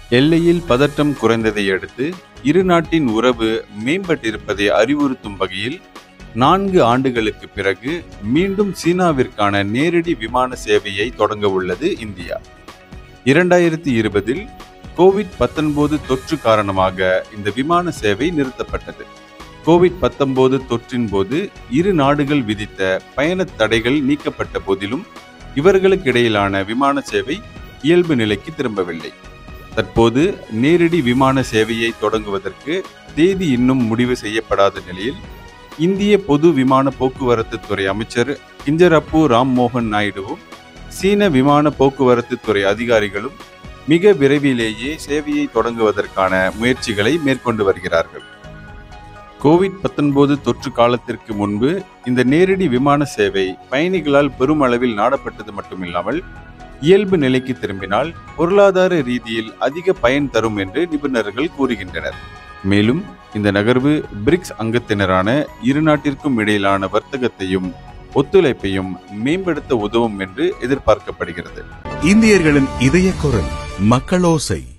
எல்லையில் பதட்டம் குறைந்ததை அடுத்து இரு நாட்டின் உறவு மேம்பட்டிருப்பதை அறிவுறுத்தும் வகையில் நான்கு ஆண்டுகளுக்கு பிறகு மீண்டும் சீனாவிற்கான நேரடி விமான சேவையை தொடங்க உள்ளது இந்தியா இரண்டாயிரத்தி இருபதில் கோவிட் பத்தொன்பது தொற்று காரணமாக இந்த விமான சேவை நிறுத்தப்பட்டது கோவிட் பத்தொன்பது தொற்றின் போது இரு நாடுகள் விதித்த பயணத் தடைகள் நீக்கப்பட்ட போதிலும் இவர்களுக்கு இடையிலான விமான சேவை இயல்பு நிலைக்கு திரும்பவில்லை தற்போது நேரடி விமான சேவையை தொடங்குவதற்கு தேதி இன்னும் முடிவு செய்யப்படாத நிலையில் இந்திய பொது விமான போக்குவரத்து துறை அமைச்சர் கிஞ்சரப்பு ராம்மோகன் நாயுடுவும் சீன விமான போக்குவரத்து துறை அதிகாரிகளும் மிக விரைவிலேயே சேவையை தொடங்குவதற்கான முயற்சிகளை மேற்கொண்டு வருகிறார்கள் கோவிட் பத்தொன்பது தொற்று காலத்திற்கு முன்பு இந்த நேரடி விமான சேவை பயணிகளால் பெருமளவில் நாடப்பட்டது மட்டுமில்லாமல் இயல்பு நிலைக்கு திரும்பினால் பொருளாதார ரீதியில் அதிக பயன் தரும் என்று நிபுணர்கள் கூறுகின்றனர் மேலும் இந்த நகர்வு பிரிக்ஸ் அங்கத்தினரான இரு நாட்டிற்கும் இடையிலான வர்த்தகத்தையும் ஒத்துழைப்பையும் மேம்படுத்த உதவும் என்று எதிர்பார்க்கப்படுகிறது இந்தியர்களின் இதய குரல் மக்களோசை